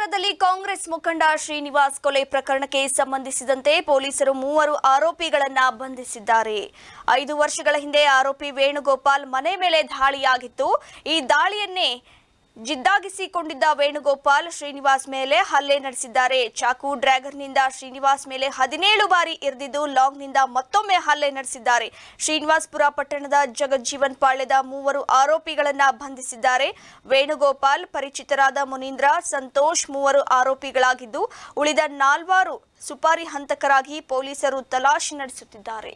ಕೋಲಾರದಲ್ಲಿ ಕಾಂಗ್ರೆಸ್ ಮುಖಂಡ ಶ್ರೀನಿವಾಸ್ ಕೊಲೆ ಪ್ರಕರಣಕ್ಕೆ ಸಂಬಂಧಿಸಿದಂತೆ ಪೊಲೀಸರು ಮೂವರು ಆರೋಪಿಗಳನ್ನ ಬಂಧಿಸಿದ್ದಾರೆ ಐದು ವರ್ಷಗಳ ಹಿಂದೆ ಆರೋಪಿ ವೇಣುಗೋಪಾಲ್ ಮನೆ ಮೇಲೆ ದಾಳಿಯಾಗಿತ್ತು ಈ ದಾಳಿಯನ್ನೇ ಜಿದ್ದಾಗಿಸಿಕೊಂಡಿದ್ದ ವೇಣುಗೋಪಾಲ್ ಶ್ರೀನಿವಾಸ್ ಮೇಲೆ ಹಲ್ಲೆ ನಡೆಸಿದ್ದಾರೆ ಚಾಕು ಡ್ರ್ಯಾಗರ್ನಿಂದ ಶ್ರೀನಿವಾಸ್ ಮೇಲೆ ಹದಿನೇಳು ಬಾರಿ ಇರಿದಿದ್ದು ಲಾಂಗ್ನಿಂದ ಮತ್ತೊಮ್ಮೆ ಹಲ್ಲೆ ನಡೆಸಿದ್ದಾರೆ ಶ್ರೀನಿವಾಸ್ಪುರ ಪಟ್ಟಣದ ಜಗಜ್ಜೀವನ್ ಪಾಳ್ಯದ ಮೂವರು ಆರೋಪಿಗಳನ್ನ ಬಂಧಿಸಿದ್ದಾರೆ ವೇಣುಗೋಪಾಲ್ ಪರಿಚಿತರಾದ ಮುನೀಂದ್ರ ಸಂತೋಷ್ ಮೂವರು ಆರೋಪಿಗಳಾಗಿದ್ದು ಉಳಿದ ನಾಲ್ವರು ಸುಪಾರಿ ಹಂತಕರಾಗಿ ಪೊಲೀಸರು ತಲಾಶಿ ನಡೆಸುತ್ತಿದ್ದಾರೆ